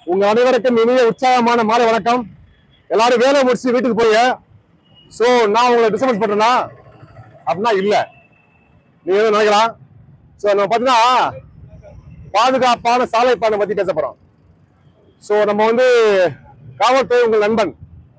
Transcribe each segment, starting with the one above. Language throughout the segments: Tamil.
உங்க அனைவருக்கும் இனிய உற்சாகமான மாலை வணக்கம் எல்லாரும் வேலை முடிச்சு வீட்டுக்கு போய் ஸோ நான் உங்களை டிஸ்டர்பன்ஸ் பண்றேனா அப்படின்னா இல்ல நீங்க எதுவும் நினைக்கலாம் ஸோ நம்ம பார்த்தீங்கன்னா பாதுகாப்பான சாலை பாதை பத்தி பேச போறோம் ஸோ நம்ம வந்து காவல்துறை உங்கள் நண்பன்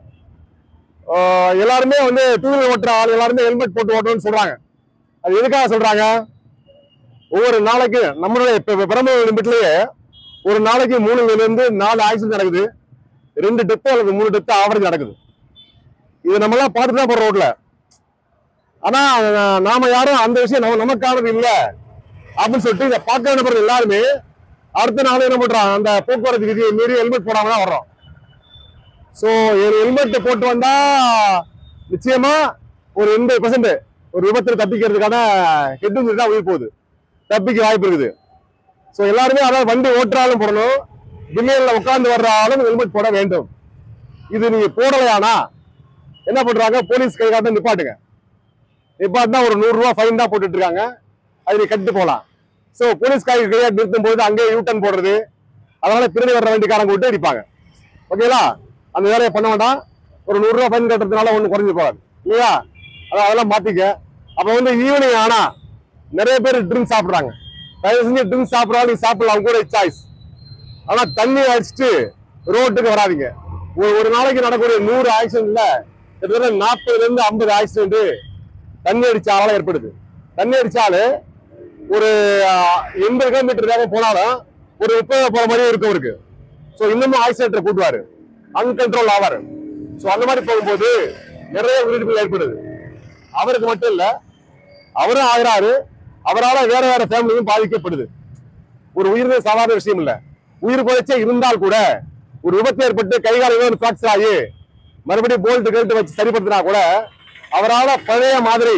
ஆஹ் எல்லாருமே வந்து டூ வீலர் ஓட்டுற ஆள் எல்லாருமே ஹெல்மெட் போட்டு ஓட்டணும்னு சொல்றாங்க அது எதுக்காக சொல்றாங்க ஒவ்வொரு நாளைக்கு நம்மளுடைய இப்ப பெரம்பலூர் லிமிட்லயே ஒரு நாளைக்கு மூணுல இருந்து நாலு ஆக்சிடென்ட் நடக்குது ரெண்டு டெத்து அல்லது மூணு டெத்து ஆவரேஜ் நடக்குது இது நம்ம எல்லாம் பார்த்துட்டு தான் போறோம் ரோட்ல ஆனா அஹ், நாம யாரும் அந்த விஷயம் நம்ம நமக்கானது இல்ல அப்படின்னு சொல்லிட்டு இதை பார்க்க நபர்கள் எல்லாருமே அடுத்த நாள் என்ன பண்றான் அந்த போக்குவரத்து விதியை மீறி ஹெல்மெட் போடாம தான் வர்றோம் ஸோ ஹெல்மெட் போட்டு வந்தா நிச்சயமா ஒரு எண்பது பர்சன்ட் ஒரு விபத்தில் தப்பிக்கிறதுக்கான ஹெட் தான் உயிர் போகுது தப்பிக்க வாய்ப்பு இருக்குது ஸோ எல்லாருமே அதாவது வண்டி ஓட்டுறாலும் போடணும் பில்லியன்ல உட்கார்ந்து வர்ற ஆளும் ஹெல்மெட் போட வேண்டும் இது நீங்க போடலையானா என்ன பண்றாங்க போலீஸ் கை காட்ட நிப்பாட்டுங்க நிப்பாட்டினா ஒரு நூறு ரூபாய் ஃபைன் தான் போட்டுட்டு இருக்காங்க அது நீ கட்டு போகலாம் ஸோ போலீஸ் கை கையாட்டு நிறுத்தும் போது அங்கேயே யூட்டன் போடுறது அதனால பின்னாடி வர்ற வண்டிக்காரங்க விட்டு அடிப்பாங்க ஓகேங்களா அந்த வேலையை பண்ண வேண்டாம் ஒரு நூறு ரூபாய் ஃபைன் கட்டுறதுனால ஒன்றும் குறைஞ்சு போகாது இல்லையா அதான் அதெல்லாம் மாத்திக்க அப்போ வந்து ஈவினிங் ஆனா நிறைய பேர் ட்ரிங்க்ஸ் சாப்பிடுறாங்க தயவு செஞ்சு ட்ரிங்க்ஸ் சாப்பிட்றாலும் நீ சாப்பிடலாம் அவங்க கூட சாய்ஸ் ஆனா தண்ணி அடிச்சுட்டு ரோட்டுக்கு வராதீங்க ஒரு ஒரு நாளைக்கு நடக்கக்கூடிய நூறு ஆக்சிடென்ட்ல கிட்டத்தட்ட நாற்பதுல இருந்து ஐம்பது ஆக்சிடென்ட் தண்ணி அடிச்சால ஏற்படுது தண்ணி அடிச்சாலு ஒரு ஆஹ், எண்பது கிலோமீட்டர் வேகம் போனாலும் ஒரு முப்பது போற மாதிரி இருக்கும் அவருக்கு ஸோ இன்னமும் ஆக்சிடென்ட் கூட்டுவாரு அன்கண்ட்ரோல் ஆவாரு ஸோ அந்த மாதிரி போகும்போது நிறைய உயிரிழப்புகள் ஏற்படுது அவருக்கு மட்டும் இல்ல அவரும் ஆகிறாரு அவரால் வேற வேற ஃபேமிலியும் பாதிக்கப்படுது ஒரு உயிர் சாதாரண விஷயம் இல்ல உயிர் குறைச்சே இருந்தால் கூட ஒரு விபத்து ஏற்பட்டு கை கால் ஏதோ ஃபிராக்சர் ஆகி மறுபடியும் போல்ட் கழுத்து வச்சு சரிப்படுத்தினா கூட அவரால் பழைய மாதிரி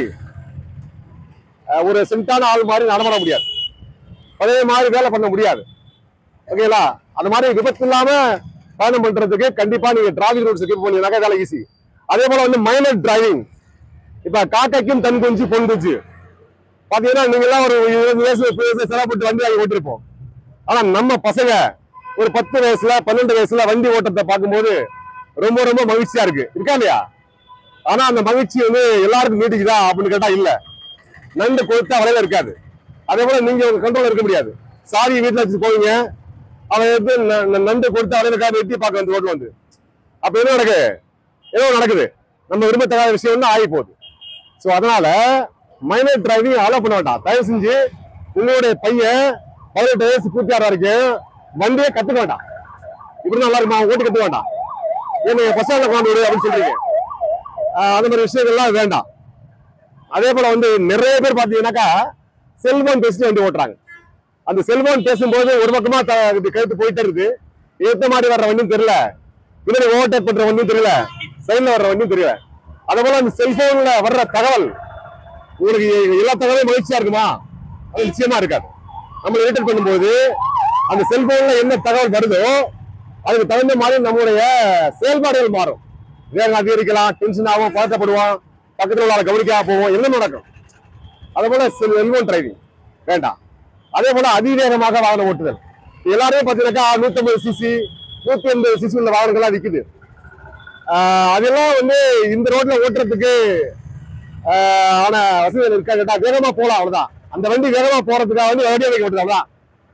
அஹ், ஒரு சிம்டான ஆள் மாதிரி நடமாட முடியாது பழைய மாதிரி வேலை பண்ண முடியாது ஓகேங்களா அந்த மாதிரி விபத்து இல்லாம பயணம் பண்றதுக்கு கண்டிப்பா நீங்க டிராவிங் ரூல்ஸ் கீப் பண்ணீங்கன்னாக்கா வேலை ஈஸி அதே போல வந்து மைனர் டிரைவிங் இப்ப காக்கைக்கும் தன் குஞ்சு பொன் குஞ்சு பாத்தீங்கன்னா நீங்க எல்லாம் ஒரு இருபது வயசு முப்பது வயசுல சிரமப்பட்டு வண்டி வாங்கி ஓட்டிருப்போம் ஆனா நம்ம பசங்க ஒரு பத்து வயசுல பன்னெண்டு வயசுல வண்டி ஓட்டத்தை பார்க்கும்போது ரொம்ப ரொம்ப மகிழ்ச்சியா இருக்கு இருக்கா இல்லையா ஆனா அந்த மகிழ்ச்சி வந்து எல்லாருக்கும் நீட்டிக்குதா அப்படின்னு கேட்டா இல்ல நண்டு கொளுத்தா வலையில இருக்காது அதே போல நீங்க உங்க கண்ட்ரோல் இருக்க முடியாது சாரி வீட்டுல வச்சு போவீங்க அவன் எடுத்து ந- ந- நண்டு கொடுத்து அவரை காட்டு வெட்டி பார்க்க வந்து ரோட்ல வந்து அப்ப என்ன நடக்குது ஏதோ நடக்குது நம்ம விரும்பத்தகாத விஷயம் ஆகி போகுது ஸோ அதனால மைனர் டிரைவிங் அலோவ் பண்ண வேண்டாம் தயவு செஞ்சு உங்களுடைய பையன் பதினெட்டு வயசு பூர்த்தி ஆகிற வரைக்கும் வண்டியை கத்துக்க வேண்டாம் இப்படி நல்லா இருக்குமா ஓட்டி கத்துக்க வேண்டாம் ஏன்னா பஸ் ஸ்டாண்ட்ல கொண்டு விடு அப்படின்னு சொல்றீங்க ஆஹ் அந்த மாதிரி விஷயங்கள்லாம் வேண்டாம் அதே போல வந்து நிறைய பேர் பாத்தீங்கன்னாக்கா செல்போன் பேசிட்டு வண்டி ஓட்டுறாங்க அந்த செல்போன் பேசும்போது ஒரு பக்கமா த- இப்படி கழுத்து போயிட்டே இருக்கு ஏத்த மாதிரி வர்ற வண்டியும் தெரியல பின்னாடி ஓவர்டேக் பண்ற வண்டியும் தெரியல சைட்ல வர்ற வண்டியும் தெரியல அதே போல அந்த செல்போன்ல வர்ற தகவல் உங்களுக்கு எல்லா தகவலும் மகிழ்ச்சியா இருக்குமா அது நிச்சயமா இருக்காது நம்ம எடிட் பண்ணும்போது அந்த செல்போன்ல என்ன தகவல் வருதோ அதுக்கு தகுந்த மாதிரி நம்மளுடைய செயல்பாடுகள் மாறும் வேகம் அதிகரிக்கலாம் டென்ஷன் ஆகும் பதட்டப்படுவோம் பக்கத்துல உள்ள ஆளை கவனிக்காம போவோம் எல்லாம் நடக்கும் அதே போல செல்போன் டிரைவிங் வேண்டாம் அதே போல அதிவேகமாக வாகனம் ஓட்டுதல் எல்லாருமே பார்த்தீங்கன்னாக்கா நூத்தம்பது சிசி நூத்தி எண்பது சிசி உள்ள வாகனங்கள்லாம் விற்குது ஆஹ் அதெல்லாம் வந்து இந்த ரோட்ல ஓட்டுறதுக்கு ஆஹ் ஆன வசதிகள் இருக்கா கேட்டா வேகமா போலாம் அவ்வளவுதான் அந்த வண்டி வேகமா போறதுக்காக வந்து வண்டி வைக்க அவ்வளவுதான்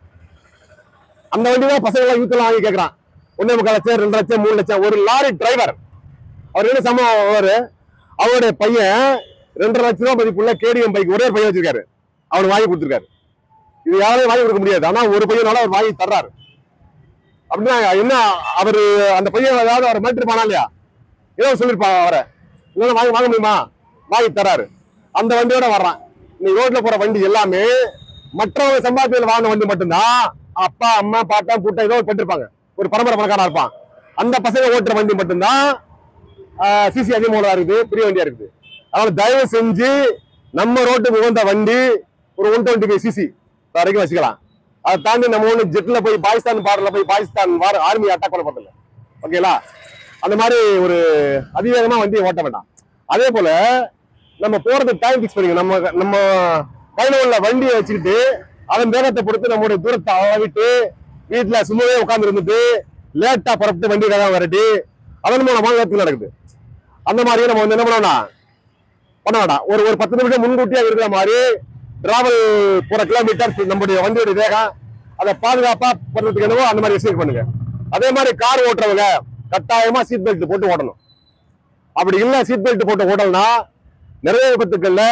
அந்த வண்டி தான் பசங்க எல்லாம் யூத் எல்லாம் வாங்கி கேட்கறான் ஒன்னே முக்கால் லட்சம் ரெண்டு லட்சம் மூணு லட்சம் ஒரு லாரி டிரைவர் அவர் என்ன சம்பவம் அவரு அவருடைய பையன் ரெண்டரை லட்சம் ரூபாய் மதிப்புள்ள கேடிஎம் பைக் ஒரே ஒரு பையன் வச்சிருக்காரு அவர் வாங்கி கொடுத்துருக்காரு இது யாரையும் வாங்கி கொடுக்க முடியாது ஆனா ஒரு பையனால அவர் வாங்கி தர்றாரு அப்படின்னா என்ன அவரு அந்த பையன் ஏதாவது அவர் மாற்றி பண்ணா இல்லையா ஏதோ சொல்லியிருப்பாங்க அவரை இல்லைன்னா வாங்கி வாங்க முடியுமா வாங்கி தராரு அந்த வண்டியோட வர்றான் நீ ரோட்ல போற வண்டி எல்லாமே மற்றவங்க சம்பாத்தியில் வாங்கின வண்டி மட்டும்தான் அப்பா அம்மா பாட்டா பூட்டா ஏதோ பெற்றிருப்பாங்க ஒரு பரம்பரை பணக்காரனா இருப்பான் அந்த பசங்க ஓட்டுற வண்டி மட்டும்தான் சிசி அதிகமாக இருக்குது பெரிய வண்டியா இருக்குது அதனால தயவு செஞ்சு நம்ம ரோட்டுக்கு உகந்த வண்டி ஒரு ஒன் டுவெண்ட்டி ஃபைவ் சிசி வரைக்கும் வச்சுக்கலாம் அதை தாண்டி நம்ம ஒண்ணு ஜெட்ல போய் பாகிஸ்தான் பார்டர்ல போய் பாகிஸ்தான் வார் ஆர்மி அட்டாக் பண்ண போறதில்ல ஓகேங்களா அந்த மாதிரி ஒரு அதிவேகமா வண்டியை ஓட்ட வேண்டாம் அதே போல நம்ம போறது டைம் ஃபிக்ஸ் பண்ணிக்க நம்ம நம்ம கையில உள்ள வண்டியை வச்சுக்கிட்டு அதன் வேகத்தை பொறுத்து நம்மளுடைய தூரத்தை அளவிட்டு வீட்டுல சும்மாவே உட்கார்ந்து இருந்துட்டு லேட்டா புறப்பட்டு வண்டி வேகம் விரட்டி அதன் மூலமா விபத்து நடக்குது அந்த மாதிரியே நம்ம வந்து என்ன பண்ணோம்னா பண்ண வேண்டாம் ஒரு ஒரு பத்து நிமிஷம் முன்கூட்டியே இருக்கிற மாதிரி டிராவல் போற கிலோமீட்டர் நம்முடைய வண்டியோட வேகம் அதை பாதுகாப்பா பண்றதுக்கு என்னவோ அந்த மாதிரி விஷயம் பண்ணுங்க அதே மாதிரி கார் ஓட்டுறவங்க கட்டாயமா சீட் பெல்ட் போட்டு ஓட்டணும் அப்படி இல்ல சீட் பெல்ட் போட்டு ஓட்டலனா நிறைய விபத்துக்கள்ல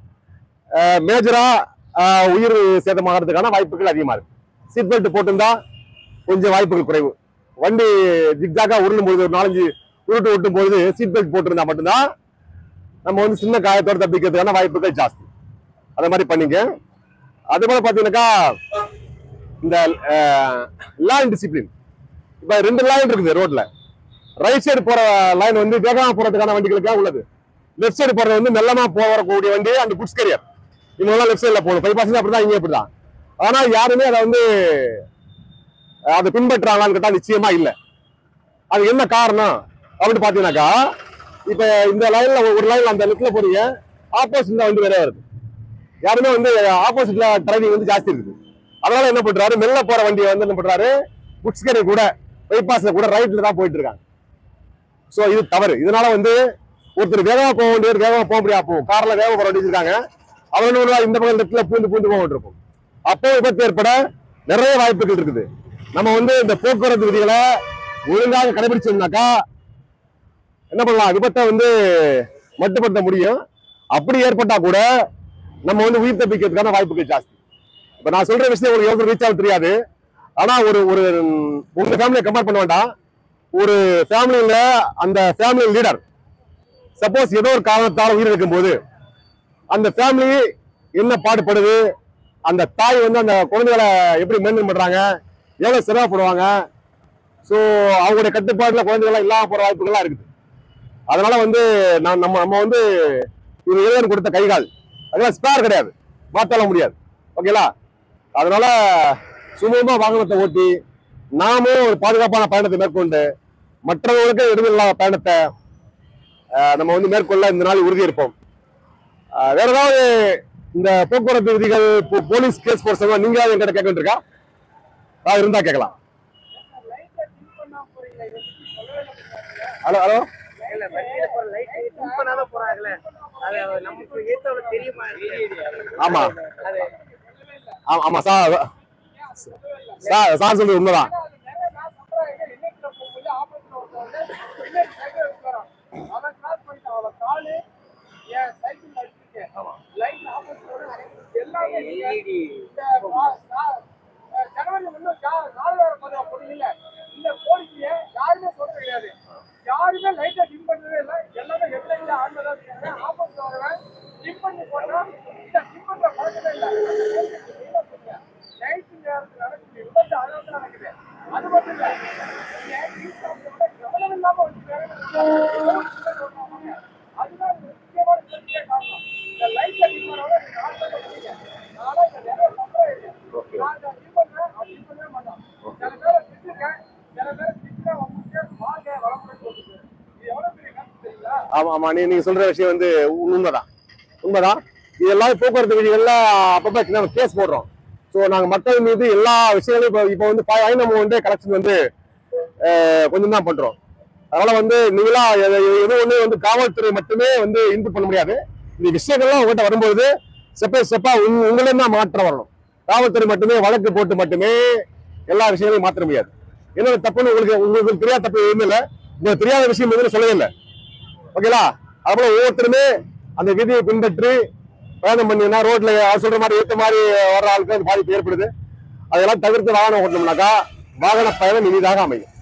மேஜரா உயிர் சேதமாகிறதுக்கான வாய்ப்புகள் அதிகமா இருக்கு சீட் பெல்ட் போட்டிருந்தா கொஞ்சம் வாய்ப்புகள் குறைவு வண்டி ஜிக்ஜாக்கா உருளும் பொழுது ஒரு நாலஞ்சு உருட்டு ஓட்டும் பொழுது சீட் பெல்ட் போட்டிருந்தா மட்டும்தான் நம்ம வந்து சின்ன காயத்தோட தப்பிக்கிறதுக்கான வாய்ப்புகள் ஜாஸ்தி அதை மாதிரி பண்ணீங்க அதே போல பாத்தீங்கன்னாக்கா இந்த லைன் டிசிப்ளின் இப்ப ரெண்டு லைன் இருக்குது ரோட்ல ரைட் சைடு போற லைன் வந்து வேகமா போறதுக்கான வண்டிகளுக்காக உள்ளது லெஃப்ட் சைடு போறது வந்து மெல்லமா போகக்கூடிய வண்டி அந்த குட்ஸ் கேரியர் இவங்க லெஃப்ட் சைடுல போகணும் பைபாஸ் அப்படிதான் இங்கே அப்படிதான் ஆனா யாருமே அதை வந்து அஹ், அதை பின்பற்றாங்களான்னு கேட்டா நிச்சயமா இல்லை அது என்ன காரணம் அப்படின்னு பாத்தீங்கன்னாக்கா இப்ப இந்த லைன்ல ஒரு லைன்ல அந்த லெஃப்ட்ல போறீங்க ஆப்போசிட்ல வண்டி வேற வருது யாருமே வந்து ஆப்போசிட்ல டிரைவிங் வந்து ஜாஸ்தி இருக்குது அதனால என்ன பண்றாரு மெல்ல போற வண்டியை வந்து என்ன பண்றாரு குட்ஸ் கேரியர் கூட பைபாஸ்ல கூட ரைட்ல தான் போயிட்டு இருக்காங்க சோ இது தவறு இதனால வந்து ஒருத்தர் வேகமா போக வேண்டியவர் வேகமா போக முடியாது போகும் கார்ல வேகமா போற வண்டி இருக்காங்க அவர் என்ன பண்ணுவா, இந்த பக்கம் லெஃப்ட்ல பூந்து பூந்து போக வேண்டியிருக்கும் அப்போ விபத்து ஏற்பட நிறைய வாய்ப்புகள் இருக்குது நம்ம வந்து இந்த போக்குவரத்து விதிகளை ஒழுங்காக கடைபிடிச்சோம்னாக்கா என்ன பண்ணலாம் விபத்தை வந்து மட்டுப்படுத்த முடியும் அப்படி ஏற்பட்டா கூட நம்ம வந்து உயிர் தப்பிக்கிறதுக்கான வாய்ப்புகள் ஜாஸ்தி இப்ப நான் சொல்ற விஷயம் உங்களுக்கு எவ்வளவு ரீச் ஆகும் தெரியாது ஆனா ஒரு ஒரு ம், உங்க ஃபேமிலியை கம்பேர் பண்ண வேண்டாம் ஒரு ஃபேமிலியில அந்த ஃபேமிலி லீடர் சப்போஸ் ஏதோ ஒரு காரணத்தால் உயிர் இருக்கும்போது அந்த ஃபேமிலி என்ன பாடுபடுது அந்த தாய் வந்து அந்த குழந்தைகளை எப்படி மெயின்டைன் பண்றாங்க எவ்வளவு சிரமப்படுவாங்க ஸோ அவங்களுடைய கட்டுப்பாட்டுல குழந்தைகள்லாம் இல்லாம போற வாய்ப்புகள்லாம் இருக்குது அதனால வந்து நான் நம்ம நம்ம வந்து இது இறைவன் கொடுத்த கைகால் அதெல்லாம் ஸ்பேர் கிடையாது மாற்றல முடியாது ஓகேங்களா அதனால சுமூகமா வாகனத்தை ஓட்டி நாமும் ஒரு பாதுகாப்பான பயணத்தை மேற்கொண்டு மற்றவர்களுக்கு இடமில்லாத பயணத்தை அஹ், நம்ம வந்து மேற்கொள்ள இந்த நாள் உறுதி இருப்போம் அஹ், வேற ஏதாவது இந்த போக்குவரத்து விதிகள் போ- போலீஸ் கேஸ் போர்ஸ் நீங்க ஏதாவது என்கிட்ட கேட்க வேண்டியிருக்கா அதாவது இருந்தா கேட்கலாம் ஹலோ ஹலோ இல்ல வண்டியில போற லைட் ட்ரிம் பண்ணாத போறாங்கல்ல அது நமக்கு ஏத்தவள தெரியுமா ஆமா அது ஆமா ஆமா சார் சார் சார் சொல்றது உண்மைதான் LED யாருமே லைட்டை டிம் பண்ணவே இல்லை எல்லாமே ஹெட்லைட்ல ஆன்ல தான் இருக்காங்க ஆப்போசிட் வரவன் டிம் பண்ணி போட்டா இந்த டிம் பண்ற பழக்கமே இல்லை நைட் நேரத்தில் நடக்குது விபத்து அளவுக்கு நடக்குது அது மட்டும் இல்லை நீங்க டீ சாப்பிட்டோட கவனம் இல்லாம வச்சுக்காங்க அதுதான் ஒரு முக்கியமான பிரச்சனையே காரணம் இந்த லைட்ல டிம் பண்ணவங்க நீங்க ஆன்ல பண்ணீங்க அதனால இந்த நிறைய சம்பளம் இருக்கு நான் இதை டிம் பண்ணேன் அப்படி டிம் பண்ணவே மாட்டோம் சில பேரை திட்டுங்க சில பேரை திட்டுங்க உங்களுக்கு வாங்க வளமுடன் சொல்லுது இது எவ்வளவு பெரிய கருத்து தெரியுங்களா ஆமா ஆமா நீ நீங்க சொல்ற விஷயம் வந்து உ- உண்மைதான் உண்மைதான் இது எல்லாமே போக்குவரத்து விதிகள்ல அப்பப்ப நம்ம கேஸ் போடுறோம் ஸோ நாங்க மக்கள் மீது எல்லா விஷயங்களையும் இப்போ இப்போ வந்து ஃபைவ் நம்ம வந்து கலெக்ஷன் வந்து அஹ், கொஞ்சம் தான் பண்றோம் அதனால வந்து நீங்களா எது எது ஒண்ணு வந்து காவல்துறை மட்டுமே வந்து இன்புட் பண்ண முடியாது இந்த விஷயங்கள்லாம் உங்கள்கிட்ட வரும்போது ஸ்டெப் ஸ்டெப்பா உங்களே தான் மாற்றம் வரணும் காவல்துறை மட்டுமே வழக்கு போட்டு மட்டுமே எல்லா விஷயங்களையும் மாற்ற முடியாது என்ன தப்புன்னு உங்களுக்கு உங்களுக்கு தெரியாத தப்பு எதுவுமே இல்லை உங்களுக்கு தெரியாத விஷயம் எதுவும் சொல்லவே இல்லை ஓகேங்களா அதுபோல ஒவ்வொருத்தருமே அந்த விதியை பின்பற்றி பயணம் பண்ணீங்கன்னா ரோட்ல அவர் சொல்ற மாதிரி ஏத்த மாதிரி வர்ற ஆளுக்கு அது பாதிப்பு ஏற்படுது அதெல்லாம் தவிர்த்து வாகனம் ஓட்டணும்னாக்கா வாகன பயணம் இனிதாக அமையும்